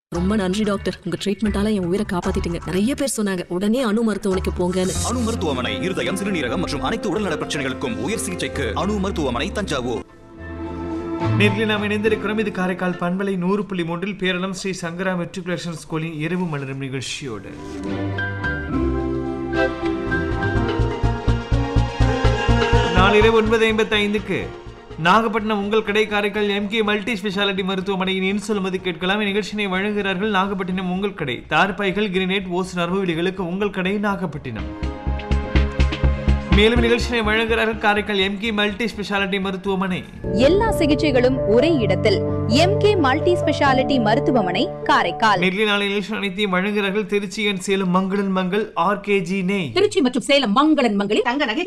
ரொம்ப நன்றி டாக்டர் உங்க ட்ரீட்மெண்டால என் உயிரை காப்பாத்திட்டீங்க நிறைய பேர் சொன்னாங்க உடனே அணு மருத்துவமனைக்கு போங்கன்னு அணு மருத்துவமனை இருதயம் சிறுநீரகம் மற்றும் அனைத்து உடல்நல பிரச்சனைகளுக்கும் உயர் சிகிச்சைக்கு அணு மருத்துவமனை தஞ்சாவூர் நேரில் நாம் இணைந்திருக்கிறோம் இது காரைக்கால் பண்பலை நூறு புள்ளி மூன்றில் பேரளம் ஸ்ரீ சங்கரா மெட்ரிகுலேஷன் ஸ்கூலின் இரவு மலரும் நிகழ்ச்சியோடு நாளிரவு ஒன்பது ஐம்பத்தி ஐந்துக்கு நாகப்பட்டினம் உங்கள் கடை காரைக்கால் எம்கே மல்டி ஸ்பெஷாலிட்டி மருத்துவமனையின் இன்சொல்மதி கேட்கலாம் இந்நிகழ்ச்சியினை வழங்குகிறார்கள் நாகப்பட்டினம் உங்கள் கடை தார்பாய்கள் கிரினேட் ஓஸ் நரம்புவிலிகளுக்கு உங்கள் கடை நாகப்பட்டினம் மேலும் நிகழ்ச்சியினை வழங்குகிறார்கள் காரைக்கால் எம்கே மல்டி ஸ்பெஷாலிட்டி மருத்துவமனை எல்லா சிகிச்சைகளும் ஒரே இடத்தில் எம்கே மல்டி ஸ்பெஷாலிட்டி மருத்துவமனை காரைக்கால் நெல்லி நாளை நிகழ்ச்சி அனைத்தையும் வழங்குகிறார்கள் திருச்சியன் சேலம் மங்களன் மங்கள் ஆர்கேஜி நெய் திருச்சி மற்றும் சேலம் மங்களன் மங்களில் தங்க நகை